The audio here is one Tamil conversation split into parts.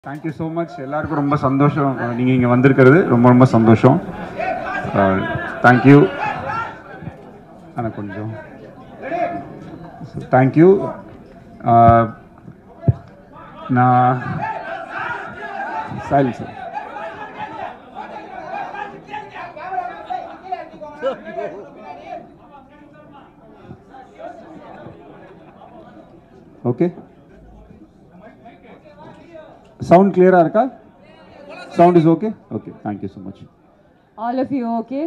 தேங்க்யூ ஸோ மச் எல்லாருக்கும் ரொம்ப சந்தோஷம் நீங்கள் இங்கே வந்திருக்கிறது ரொம்ப ரொம்ப சந்தோஷம் தேங்க்யூ ஆனால் கொஞ்சம் தேங்க்யூ நான் சைலன்ஸ் சார் ஓகே சவுண்ட் கிளியராக இருக்கா sound is okay okay thank you so much All of you okay?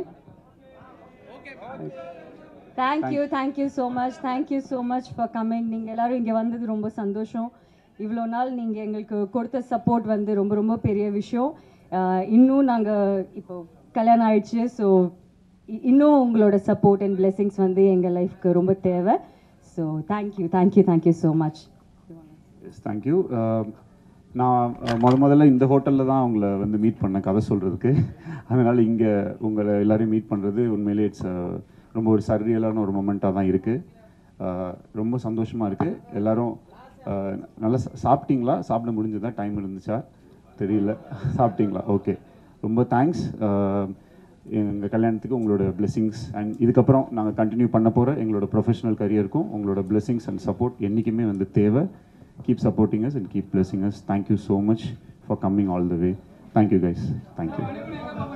Thank you, thank you so much. Thank you so much for coming. நீங்கள் எல்லாரும் இங்கே வந்தது ரொம்ப சந்தோஷம் இவ்வளோ நாள் நீங்கள் எங்களுக்கு கொடுத்த சப்போர்ட் வந்து ரொம்ப ரொம்ப பெரிய விஷயம் ஆஹ் இன்னும் நாங்கள் இப்போ கல்யாணம் ஆயிடுச்சு ஸோ இன்னும் உங்களோட சப்போர்ட் அண்ட் blessings வந்து எங்கள் லைஃப்க்கு ரொம்ப தேவை so thank you thank you thank you so much yes thank you நான் அஹ், முத முதல்ல இந்த ஹோட்டலில் தான் உங்களை வந்து மீட் பண்ணேன் கதை சொல்கிறதுக்கு அதனால் இங்கே உங்களை எல்லாரையும் மீட் பண்ணுறது உண்மையிலே இட்ஸ் ரொம்ப ஒரு சர்ரியலான ஒரு மொமெண்ட்டாக தான் இருக்குது ரொம்ப சந்தோஷமாக இருக்குது எல்லாரும் அஹ், நல்லா சா- சாப்பிட்டீங்களா சாப்பிட முடிஞ்சதா டைம் இருந்துச்சா தெரியல சாப்பிட்டீங்களா ஓகே ரொம்ப தேங்க்ஸ் எங்கள் கல்யாணத்துக்கு உங்களோட blessings அண்ட் இதுக்கப்புறம் நாங்கள் கண்டினியூ பண்ண போகிற எங்களோட ப்ரொஃபஷனல் கரியருக்கும் உங்களோட blessings அண்ட் சப்போர்ட் என்றைக்குமே வந்து தேவை keep supporting us and keep blessing us thank you so much for coming all the way thank you guys thank you